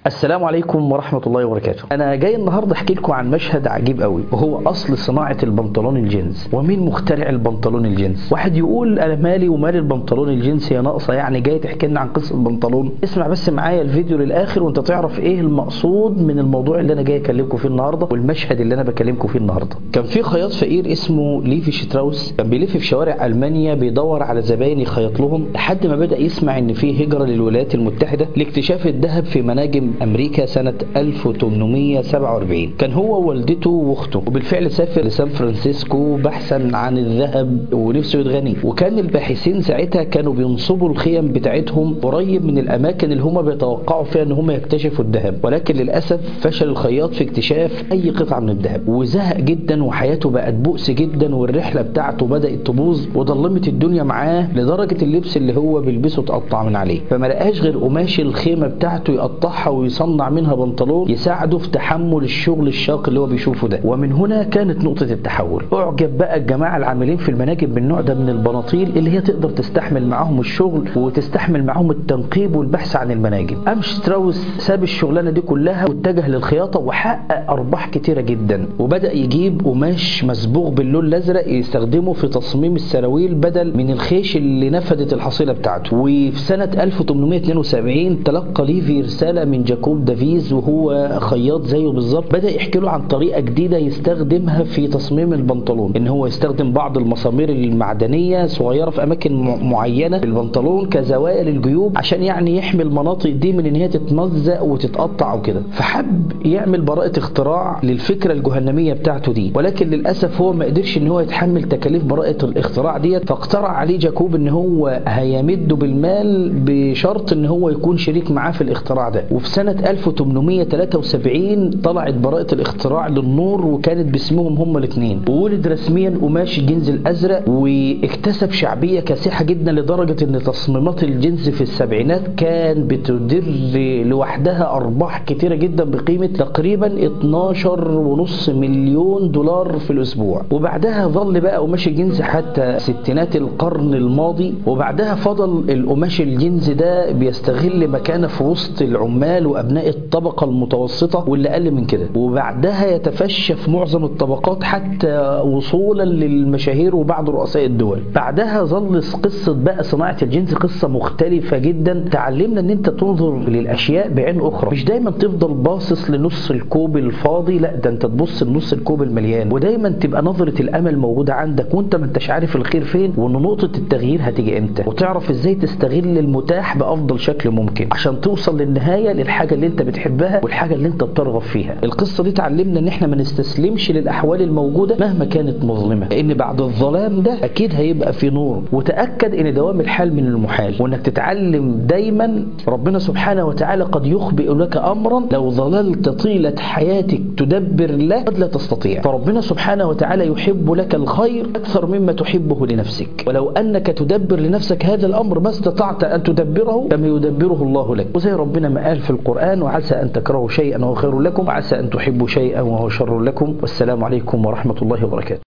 السلام عليكم ورحمة الله وبركاته أنا جاي النهاردة أحكي لكم عن مشهد عجيب قوي وهو أصل صناعة البنطلون الجينز ومين مخترع البنطلون الجينز واحد يقول أنا مالي ومال البنطلون الجينز يا ناقصة يعني جاي تحكي لنا عن قصة البنطلون اسمع بس معايا الفيديو للآخر وأنت تعرف إيه المقصود من الموضوع اللي أنا جاي أكلمكم فيه النهاردة والمشهد اللي أنا بكلمكم فيه النهاردة كان في خياط فقير اسمه ليفي شتراوس كان بيلف في شوارع ألمانيا بيدور على زباين يخيط لهم لحد ما بدأ يسمع إن في هجرة للولايات المتحدة لاكتشاف الذهب في مناجم أمريكا سنة 1847 كان هو ووالدته واخته وبالفعل سافر لسان فرانسيسكو بحثا عن الذهب ونفسه يتغني وكان الباحثين ساعتها كانوا بينصبوا الخيم بتاعتهم قريب من الاماكن اللي هم بيتوقعوا فيها ان هم يكتشفوا الذهب ولكن للاسف فشل الخياط في اكتشاف اي قطعه من الذهب وزهق جدا وحياته بقت بؤس جدا والرحله بتاعته بدات تبوظ وضلمت الدنيا معاه لدرجه اللبس اللي هو بيلبسه اتقطع من عليه فما لقاش غير قماش الخيمه بتاعته يقطعها ويصنع منها بنطلون يساعده في تحمل الشغل الشاق اللي هو بيشوفه ده ومن هنا كانت نقطة التحول اعجب بقى الجماعة العاملين في المناجم بالنوع ده من البناطيل اللي هي تقدر تستحمل معاهم الشغل وتستحمل معاهم التنقيب والبحث عن المناجم قام شتراوس ساب الشغلانة دي كلها واتجه للخياطة وحقق أرباح كتيرة جدا وبدأ يجيب قماش مسبوغ باللون الأزرق يستخدمه في تصميم السراويل بدل من الخيش اللي نفدت الحصيلة بتاعته وفي سنة 1872 تلقى ليفي رسالة من جاكوب دافيز وهو خياط زيه بالظبط بدا يحكي له عن طريقه جديده يستخدمها في تصميم البنطلون ان هو يستخدم بعض المسامير المعدنيه صغيره في اماكن معينه في البنطلون كزوايا للجيوب عشان يعني يحمي المناطق دي من ان هي تتمزق وتتقطع وكده فحب يعمل براءه اختراع للفكره الجهنميه بتاعته دي ولكن للاسف هو ما قدرش ان هو يتحمل تكاليف براءه الاختراع ديت فاقترح عليه جاكوب ان هو هيمده بالمال بشرط ان هو يكون شريك معاه في الاختراع ده وفي سنه 1873 طلعت براءة الاختراع للنور وكانت باسمهم هما الاثنين وولد رسميا قماش الجنس الازرق واكتسب شعبية كاسحة جدا لدرجة ان تصميمات الجنس في السبعينات كان بتدر لوحدها ارباح كتيرة جدا بقيمة تقريبا 12.5 مليون دولار في الاسبوع وبعدها ظل بقى قماش الجنس حتى ستينات القرن الماضي وبعدها فضل القماش الجنس ده بيستغل مكانه في وسط العمال وابناء الطبقة المتوسطة واللي أقل من كده وبعدها يتفشى في معظم الطبقات حتى وصولا للمشاهير وبعض رؤساء الدول بعدها ظل قصة بقى صناعة الجنس قصة مختلفة جدا تعلمنا ان انت تنظر للأشياء بعين أخرى مش دايما تفضل باصص لنص الكوب الفاضي لا ده انت تبص لنص الكوب المليان ودايما تبقى نظرة الأمل موجودة عندك وانت ما انتش عارف الخير فين وان نقطة التغيير هتيجي امتى وتعرف ازاي تستغل المتاح بأفضل شكل ممكن عشان توصل للنهاية للحاجة اللي انت بتحبها والحاجة اللي انت بترغب فيها القصة دي تعلمنا ان احنا ما نستسلمش للاحوال الموجودة مهما كانت مظلمة لان بعد الظلام ده اكيد هيبقى في نور وتأكد ان دوام الحال من المحال وانك تتعلم دايما ربنا سبحانه وتعالى قد يخبئ لك امرا لو ظللت طيلة حياتك تدبر له قد لا تستطيع فربنا سبحانه وتعالى يحب لك الخير اكثر مما تحبه لنفسك ولو انك تدبر لنفسك هذا الامر ما استطعت ان تدبره كما يدبره الله لك وزي ربنا ما قال في القرآن وعسى ان تكرهوا شيئا وهو خير لكم وعسى أن تحبوا شيئا وهو شر لكم والسلام عليكم ورحمة الله وبركاته